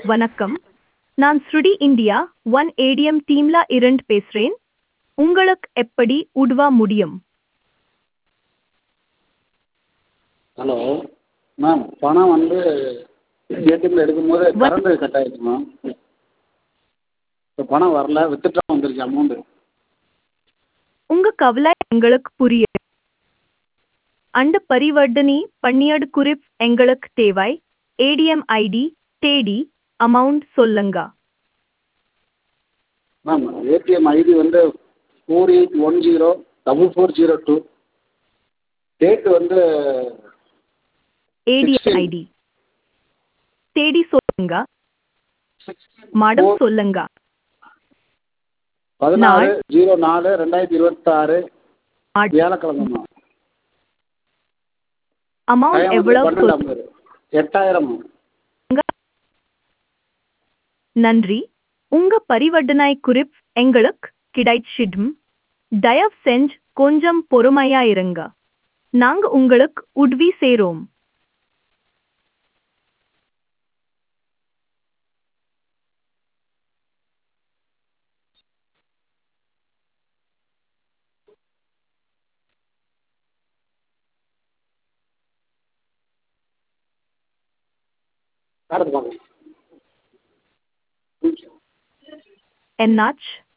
வணக்கம் நான் ஸ்ருடி இந்தியா ஒன் ஏடிஎம் டீம்ல இருந்து பேசுறேன் உங்களுக்கு எப்படி உதவ முடியும் ஹலோ மேம் பணம் வந்து ஏடிஎம்மில் எடுக்கும்போது கரண்ட்டு கட் ஆகிடுச்சு மேம் இப்போ பணம் வரல வித்ட்ரா வந்துருச்சு அமௌண்ட்டு உங்க கவலை எங்களுக்கு புரியுது அந்த பரிவர்த்தனை பண்ணியது குறிப் எங்களுக்கு தேவை ஏடிஎம் ஐடி தேடி அமௌண்ட் சொல்லுங்க மேம் ஏடிஎம் ஐடி வந்து four eight one zero double four zero two date வந்து ஏடிஎம் ஐடி தேடி சொல்லுங்க மாடம் சொல்லுங்க பதினாறு ஜீரோ நாலு ரெண்டாயிரத்தி இருபத்தாறு மாடம். வியாழக்கிழமை மேம் அமௌண்ட் டைம் வந்து எவ்வளவு பன்னெண்டு சொல்லுங்க ஐம்பது எட்டாயிரம் மேம் நன்றி உங்க பரிவர்த்தனை குறிப் எங்களுக்கு கிடைச்சிடும் தயவு செஞ்சு கொஞ்சம் பொறுமையா இருங்க நாங்க உங்களுக்கு உதவி செய்றோம் அடுத்து வாங்க என்னாச்சு